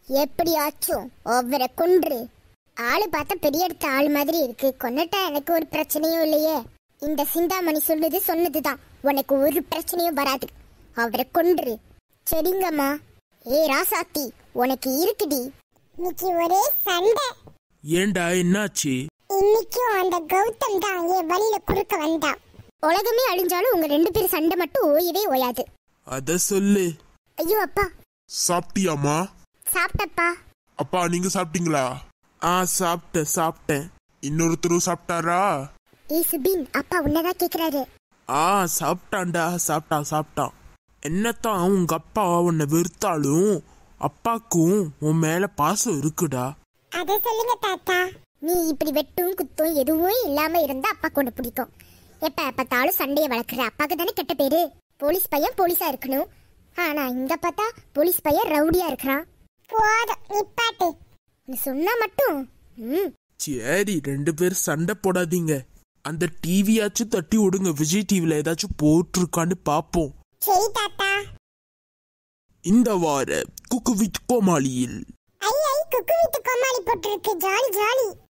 எப்படியாச்சும் அவரை கொன்று ஆளு பார்த்தா பெரிய இடத்த ஆள் மாதிரி இருக்கு கொன்னட்டா எனக்கு ஒரு பிரச்சனையும் இல்லையே இந்த சிந்தாமணி சொல்லுது சொன்னதுதான் உனக்கு ஒரு பிரச்சனையும் வராது அவரை கொன்று சரிங்கம்மா ஏ ராசாத்தி உனக்கு இருக்குடி இன்னைக்கு ஒரே சண்டை ஏண்டா என்னாச்சு இன்னைக்கும் அந்த கௌதம் தான் என் வழியில குறுக்க வந்தான் உலகமே அழிஞ்சாலும் உங்க ரெண்டு பேரும் சண்டை மட்டும் ஓயவே ஓயாது அத சொல்லு ஐயோ அப்பா சாப்பிட்டியாமா சாப்பிட்டப்பா அப்பா நீங்க சாப்பிட்டீங்களா ஆ சாப்பிட்டேன் சாப்பிட்டேன் இன்னொருத்தரும் சாப்பிட்டாரா ஏ சுபின் அப்பா உன்னதான் கேக்குறாரு ஆ சாப்பிட்டான்டா சாப்பிட்டான் சாப்பிட்டான் என்னத்தான் உங்க அப்பா உன்னை வெறுத்தாலும் அப்பாக்கும் உன் மேல பாசம் இருக்குடா அத சொல்லுங்க தாத்தா நீ இப்படி வெட்டும் குத்தும் எதுவும் இல்லாம இருந்தா அப்பா கொண்டு பிடிக்கும் எப்ப பார்த்தாலும் சண்டையை வளர்க்குற அப்பாக்கு தானே கெட்ட பேரு போலீஸ் பையன் போலீஸா இருக்கணும் ஆனா இங்க பார்த்தா போலீஸ் பையன் ரவுடியா இருக்கிறான் போதும் நிப்பாட்டு நீ சொன்னா மட்டும் ம் சரி ரெண்டு பேரும் சண்டை போடாதீங்க அந்த டிவியாச்சும் தட்டி விடுங்க விஜய் டிவில ஏதாச்சும் போட்டிருக்கான்னு பாப்போம் சரி தாத்தா இந்த வார cook with கோமாளியில் I I cook with கோமாளி போட்டிருக்கு ஜாலி ஜாலி